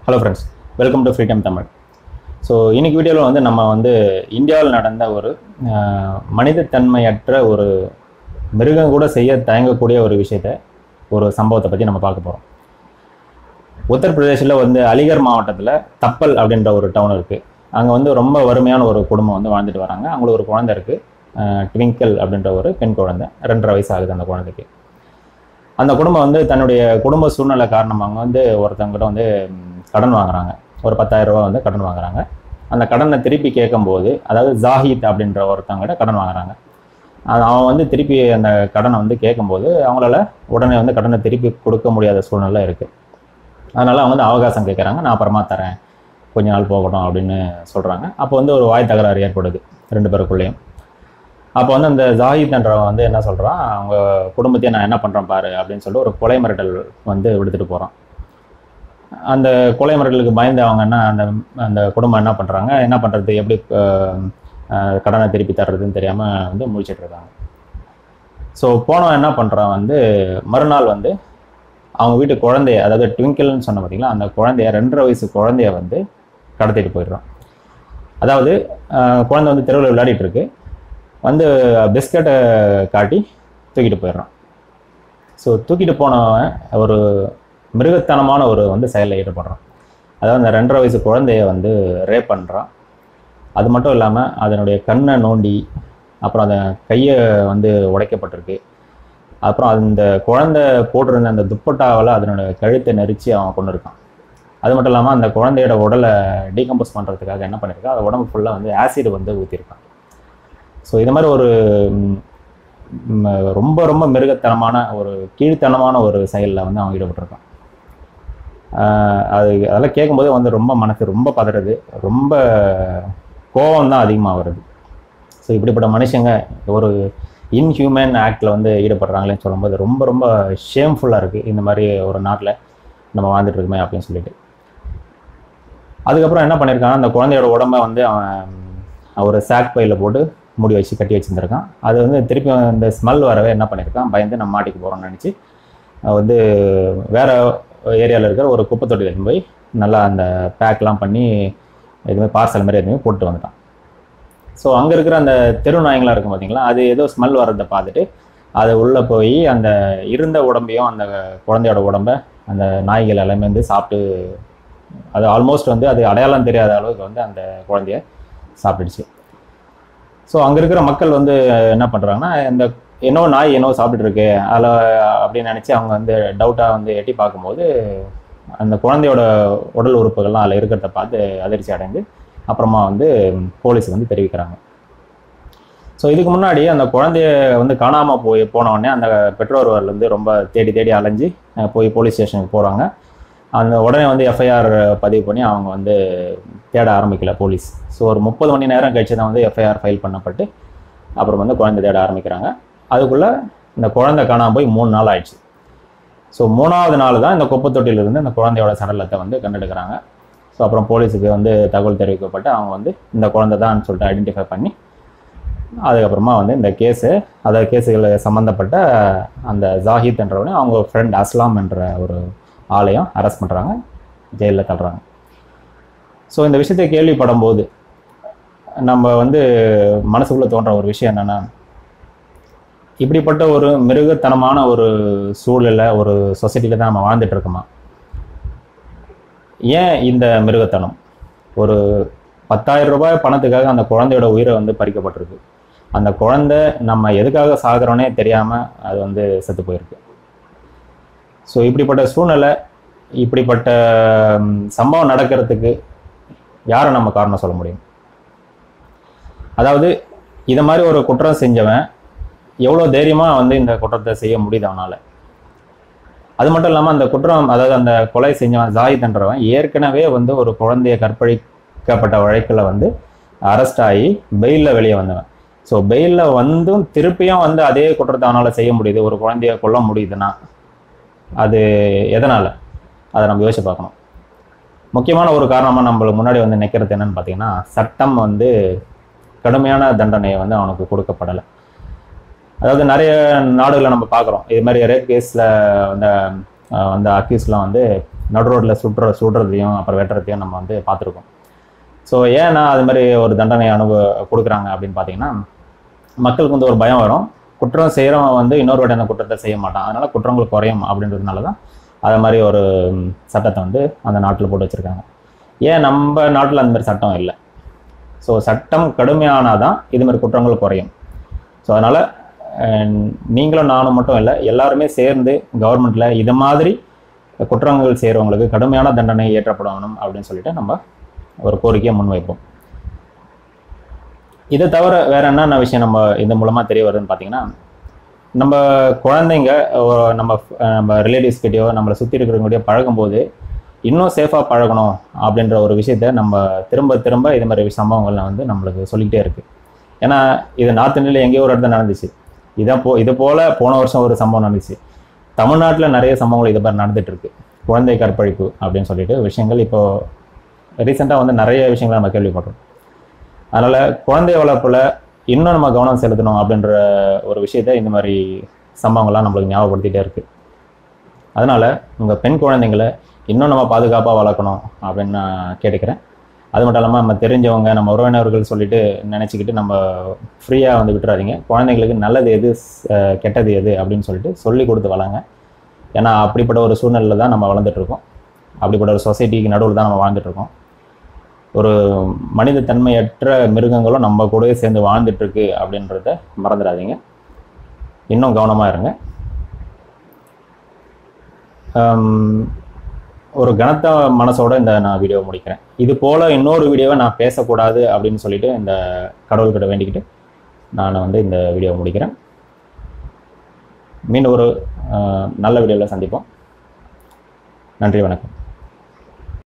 hello friends welcome to freedom Tamil so இன்னைக்கு வீடியோவில் வந்து நம்ம வந்து இந்தியாவில் நடந்த ஒரு ஆஹ், மனிதத்தன்மையற்ற ஒரு மிருகம் கூட செய்ய தயங்கக்கூடிய ஒரு விஷயத்த ஒரு சம்பவத்தை பற்றி நம்ம பார்க்க போகிறோம் உத்தரப்பிரதேசில் வந்து அலிகர் மாவட்டத்தில் தப்பல் அப்படின்ற ஒரு டவுன் இருக்குது அங்கே வந்து ரொம்ப வறுமையான ஒரு குடும்பம் வந்து வாழ்ந்துட்டு வராங்க அவங்களுக்கு ஒரு குழந்தை இருக்குது ட்விங்கிள் அப்படின்ற ஒரு பெண் குழந்தை ரெண்டரை வயசு ஆகுது அந்த குழந்தைக்கு அந்த குடும்பம் வந்து தன்னுடைய குடும்ப சூழ்நிலை காரணமாக வந்து ஒருத்தவங்கிட்ட வந்து ம், கடன் வாங்குறாங்க ஒரு பத்தாயிரம் ரூபாய் வந்து கடன் வாங்குறாங்க அந்த கடனை திருப்பி கேட்கும்போது அதாவது ஜாஹித் அப்படின்ற ஒருத்தவங்கிட்ட கடன் வாங்குறாங்க அது அவன் வந்து திருப்பி அந்த கடனை வந்து கேட்கும்போது அவங்களால உடனே வந்து கடனை திருப்பி கொடுக்க முடியாத சூழ்நிலை இருக்குது அதனால் அவங்க வந்து அவகாசம் கேட்குறாங்க நான் அப்புறமா தரேன் கொஞ்ச நாள் போகட்டும் அப்படின்னு சொல்கிறாங்க அப்போ வந்து ஒரு வாய் தகராறு ஏற்படுது ரெண்டு பேருக்குள்ளேயும் அப்போ வந்து அந்த ஜாஹித்ன்றவன் வந்து என்ன சொல்கிறான் அவங்க குடும்பத்தையே நான் என்ன பண்ணுறேன் பாரு அப்படின்னு சொல்லிட்டு ஒரு கொலை மிரட்டல் வந்து விடுத்துட்டு போகிறான் அந்த கொலை மிரட்டலுக்கு பயந்து அவங்க என்ன அந்த அந்த குடும்பம் என்ன பண்ணுறாங்க என்ன பண்ணுறது எப்படி அஹ், அஹ், கடனை திருப்பி தர்றதுன்னு தெரியாமல் வந்து முழிச்சிட்டு இருக்காங்க ஸோ போனவன் என்ன பண்ணுறான் வந்து மறுநாள் வந்து அவங்க வீட்டு குழந்தைய அதாவது ட்விங்கிள்னு சொன்ன பார்த்தீங்களா அந்த குழந்தைய ரெண்டரை வயசு குழந்தைய வந்து கடத்திட்டு போயிடுறான் அதாவது அஹ், குழந்தை வந்து தெருவில் விளையாடிட்டு இருக்கு வந்து பிஸ்கட்டை காட்டி தூக்கிட்டு போயிடுறான் ஸோ தூக்கிட்டு போனவன் ஒரு மிருகத்தனமான ஒரு வந்து செயலில் ஈடுபடுறான் அதாவது அந்த ரெண்டரை வயசு குழந்தைய வந்து ரேப் பண்ணுறான் அது மட்டும் இல்லாமல் அதனுடைய கண்ணை நோண்டி அப்புறம் அந்த கையை வந்து உடைக்கப்பட்டிருக்கு அப்புறம் அந்த குழந்தை போட்டிருந்த அந்த துப்பட்டாவில் அதனுடைய கழுத்தை நெரிச்சு அவன் கொண்டு இருக்கான் அது மட்டும் இல்லாமல் அந்த குழந்தையோட உடலை டீகம்போஸ் பண்ணுறதுக்காக என்ன பண்ணியிருக்கான் அது உடம்பு ஃபுல்லாக வந்து ஆசிட் வந்து ஊற்றிருக்கான் ஸோ இது மாதிரி ஒரு ம், ம், ரொம்ப ரொம்ப மிருகத்தனமான ஒரு கீழ்த்தனமான ஒரு செயலில் வந்து அவன் ஈடுபட்டிருக்கான் ஆஹ் அது அதெல்லாம் கேட்கும்போது வந்து ரொம்ப மனசு ரொம்ப பதறது ரொம்ப கோபம் தான் அதிகமாக வருது ஸோ இப்படிப்பட்ட மனுஷங்க ஒரு இன்ஹியூமன் ஆக்டில் வந்து ஈடுபடுறாங்களேன்னு சொல்லும்போது ரொம்ப ரொம்ப ஷேம்ஃபுல்லாக இருக்குது இந்த மாதிரி ஒரு நாட்டில் நம்ம வாழ்ந்துட்டு இருக்கோமே அப்படின்னு சொல்லிட்டு அதுக்கப்புறம் என்ன பண்ணியிருக்கான் அந்த குழந்தையோட உடம்ப வந்து அவன் ஒரு சாக் பையில் போட்டு மூடி வச்சு கட்டி வச்சுருந்துருக்கான் அது வந்து திருப்பி அந்த ஸ்மெல் வரவே என்ன பண்ணியிருக்கான் பயந்து நம்ம மாட்டிக்கு போகிறோம்னு நினச்சி வந்து வேற ஏரியாவில் இருக்கிற ஒரு குப்பை தொட்டியில் எடுத்துன்னு போய் நல்லா அந்த பேக்லாம் பண்ணி எதுவுமே பார்சல் மாதிரி எதுவுமே போட்டு வந்துட்டான் ஸோ அங்கே இருக்கிற அந்த தெரு நாய்ங்களாம் இருக்கும் பார்த்தீங்களா அது ஏதோ ஸ்மெல் வர்றதை பார்த்துட்டு அது உள்ளே போய் அந்த இருந்த உடம்பையும் அந்த குழந்தையோட உடம்ப அந்த நாய்கள் எல்லாமே வந்து சாப்பிட்டு அது ஆல்மோஸ்ட் வந்து அது அடையாளம் தெரியாத அளவுக்கு வந்து அந்த குழந்தைய சாப்பிட்டுடுச்சு ஸோ அங்கே இருக்கிற மக்கள் வந்து என்ன பண்ணுறாங்கன்னா இந்த என்னோ நாய் என்னோ சாப்பிட்டுட்டு இருக்கு அதில் அப்படின்னு நினச்சி அவங்க வந்து டவுட்டாக வந்து எட்டி பார்க்கும்போது அந்த குழந்தையோட உடல் உறுப்புகள்லாம் அதில் இருக்கிறத பார்த்து அதிர்ச்சி அடைந்து அப்புறமா வந்து போலீஸ் வந்து தெரிவிக்கிறாங்க ஸோ இதுக்கு முன்னாடி அந்த குழந்தைய வந்து காணாமல் போய் போன உடனே அந்த பெற்றோர் வந்து ரொம்ப தேடி தேடி அலைஞ்சு அஹ், போய் போலீஸ் ஸ்டேஷனுக்கு போகிறாங்க அந்த உடனே வந்து எஃப்ஐஆர் பதிவு பண்ணி அவங்க வந்து தேட ஆரம்பிக்கல போலீஸ் ஸோ ஒரு முப்பது மணி நேரம் கழிச்சு தான் வந்து எஃப்ஐஆர் ஃபைல் பண்ணப்பட்டு அப்புறம் வந்து குழந்தை தேட ஆரம்பிக்கிறாங்க அதுக்குள்ளே இந்த குழந்தை காணாமல் போய் மூணு நாள் ஆயிடுச்சு ஸோ மூணாவது நாள் தான் இந்த குப்பை தொட்டியிலிருந்து இந்த குழந்தையோட சடலத்தை வந்து கண்டெடுக்கிறாங்க ஸோ அப்புறம் போலீஸுக்கு வந்து தகவல் தெரிவிக்கப்பட்டு அவங்க வந்து இந்த குழந்தை தான் சொல்லிட்டு ஐடென்டிஃபை பண்ணி அதுக்கப்புறமா வந்து இந்த கேஸு அதாவது கேஸுகள் சம்மந்தப்பட்ட அந்த ஜாஹித் என்றவனே அவங்க ஃப்ரெண்ட் அஸ்லாம் என்ற ஒரு ஆளையும் அரெஸ்ட் பண்ணுறாங்க ஜெயிலில் தள்ளுறாங்க ஸோ இந்த விஷயத்தை கேள்விப்படும் போது நம்ம வந்து மனசுக்குள்ளே தோன்ற ஒரு விஷயம் என்னென்னா இப்படிப்பட்ட ஒரு மிருகத்தனமான ஒரு சூழலில் ஒரு சொசைட்டியில் தான் நம்ம வாழ்ந்துட்டு இருக்கோமா ஏன் இந்த மிருகத்தனம் ஒரு பத்தாயிரம் ரூபாய் பணத்துக்காக அந்த குழந்தையோட உயிரை வந்து பறிக்கப்பட்டிருக்கு அந்த குழந்தை நம்ம எதுக்காக சாகுறோன்னே தெரியாமல் அது வந்து செத்து போயிருக்கு ஸோ இப்படிப்பட்ட சூழ்நிலை இப்படிப்பட்ட ம், சம்பவம் நடக்கிறதுக்கு யாரை நம்ம காரணம் சொல்ல முடியும் அதாவது இதை மாதிரி ஒரு குற்றம் செஞ்சவன் எவ்வளோ தைரியமாக வந்து இந்த குற்றத்தை செய்ய முடியுது அவனால் அது மட்டும் இல்லாமல் அந்த குற்றம் அதாவது அந்த கொலை செஞ்சவன் ஜாயித்ன்றவன் ஏற்கனவே வந்து ஒரு குழந்தைய கற்பழிக்கப்பட்ட வழக்கில் வந்து அரெஸ்ட் ஆகி பெயிலில் வெளியே வந்தவன் ஸோ பெயிலில் வந்தும் திருப்பியும் வந்து அதே குற்றத்தை அவனால் செய்ய முடியுது ஒரு குழந்தைய கொல்ல முடியுதுன்னா அது எதனால் அதை நம்ம யோசிச்சு பார்க்கணும் முக்கியமான ஒரு காரணமாக நம்மளுக்கு முன்னாடி வந்து நிற்கிறது என்னன்னு பார்த்தீங்கன்னா சட்டம் வந்து கடுமையான தண்டனையை வந்து அவனுக்கு கொடுக்கப்படலை அதாவது நிறைய நாடுகளை நம்ம பார்க்குறோம் இது மாதிரி ரேப் கேஸில் வந்த அஹ், வந்த அக்யூஸ்லாம் வந்து நடு ரோட்டில் சுடுற சுடுறதையும் அப்புறம் வெட்டுறதையும் நம்ம வந்து பார்த்துருக்கோம் ஸோ ஏன்னா அது மாதிரி ஒரு தண்டனை அனுபவ கொடுக்குறாங்க அப்படின்னு பார்த்தீங்கன்னா மக்களுக்கு வந்து ஒரு பயம் வரும் குற்றம் செய்கிறவன் வந்து இன்னொரு வாட்டி அந்த குற்றத்தை செய்ய மாட்டான் அதனால குற்றங்கள் குறையும் அப்படின்றதுனால தான் அது மாதிரி ஒரு ம், சட்டத்தை வந்து அந்த நாட்டில் போட்டு வச்சுருக்காங்க ஏன் நம்ம நாட்டில் அந்த மாதிரி சட்டம் இல்லை ஸோ சட்டம் கடுமையானால் தான் இது மாதிரி குற்றங்கள் குறையும் ஸோ அதனால் நீங்களும் நானும் மட்டும் இல்லை எல்லாருமே சேர்ந்து கவர்மெண்ட்டில் இது மாதிரி குற்றங்கள் செய்கிறவங்களுக்கு கடுமையான தண்டனை ஏற்றப்படணும் அப்படின்னு சொல்லிட்டு நம்ம ஒரு கோரிக்கையை முன்வைப்போம் இதை தவிர வேற என்னென்ன விஷயம் நம்ம இது மூலமாக தெரிய வருதுன்னு பார்த்தீங்கன்னா நம்ம குழந்தைங்க அஹ், நம்ம அஹ், நம்ம ரிலேட்டிவ்ஸ் கிட்டயோ நம்மளை சுற்றி இருக்கிறவங்ககிட்டயோ பழகும்போது இன்னும் சேஃபாக பழகணும் அப்படின்ற ஒரு விஷயத்த நம்ம திரும்ப திரும்ப இது மாதிரி சம்பவங்கள் வந்து நம்மளுக்கு சொல்லிக்கிட்டே இருக்கு ஏன்னா இது நார்த் இந்தியாவில் எங்கேயோ ஒரு இடத்துல நடந்துச்சு இதை போ இது போல போன வருஷம் ஒரு சம்பவம் நடந்துச்சு தமிழ்நாட்டில் நிறைய சம்பவங்கள் இது மாதிரி நடந்துட்டு இருக்கு குழந்தை கற்பழிப்பு அப்படின்னு சொல்லிட்டு விஷயங்கள் இப்போ ரீசெண்டாக வந்து நிறைய விஷயங்களை நம்ம கேள்விப்படுறோம் அதனால குழந்தை வளர்ப்புல இன்னும் நம்ம கவனம் செலுத்தணும் அப்படின்ற ஒரு விஷயத்த இந்த மாதிரி சம்பவங்கள்லாம் நம்மளுக்கு ஞாபகப்படுத்திட்டே இருக்கு அதனால உங்க பெண் குழந்தைங்களை இன்னும் நம்ம பாதுகாப்பாக வளர்க்கணும் அப்படின்னு நான் கேட்டுக்கிறேன் அது மட்டும் இல்லாமல் நம்ம தெரிஞ்சவங்க நம்ம உறவினர்கள் சொல்லிட்டு நினச்சிக்கிட்டு நம்ம ஃப்ரீயாக வந்து விட்டுறாதீங்க குழந்தைங்களுக்கு நல்லது எது அஹ், கெட்டது எது அப்படின்னு சொல்லிட்டு சொல்லி கொடுத்து வளங்க ஏன்னா அப்படிப்பட்ட ஒரு சூழ்நிலையில் தான் நம்ம வளர்ந்துட்டு இருக்கோம் அப்படிப்பட்ட ஒரு சொசைட்டிக்கு நடுவில் தான் நம்ம வாழ்ந்துட்டு இருக்கோம் ஒரு மனித தன்மையற்ற மிருகங்களும் நம்ம கூடவே சேர்ந்து வாழ்ந்துட்டு இருக்கு அப்படின்றத மறந்துடாதீங்க இன்னும் கவனமாக இருங்க ஆம், ஒரு கனத்த மனசோட இந்த நான் வீடியோ முடிக்கிறேன் இது போல இன்னொரு வீடியோவை நான் பேசக்கூடாது அப்படின்னு சொல்லிட்டு இந்த கடவுள்கிட்ட வேண்டிக்கிட்டு நான் வந்து இந்த வீடியோவை முடிக்கிறேன் மீண்டும் ஒரு ஆஹ், நல்ல வீடியோவில் சந்திப்போம் நன்றி வணக்கம்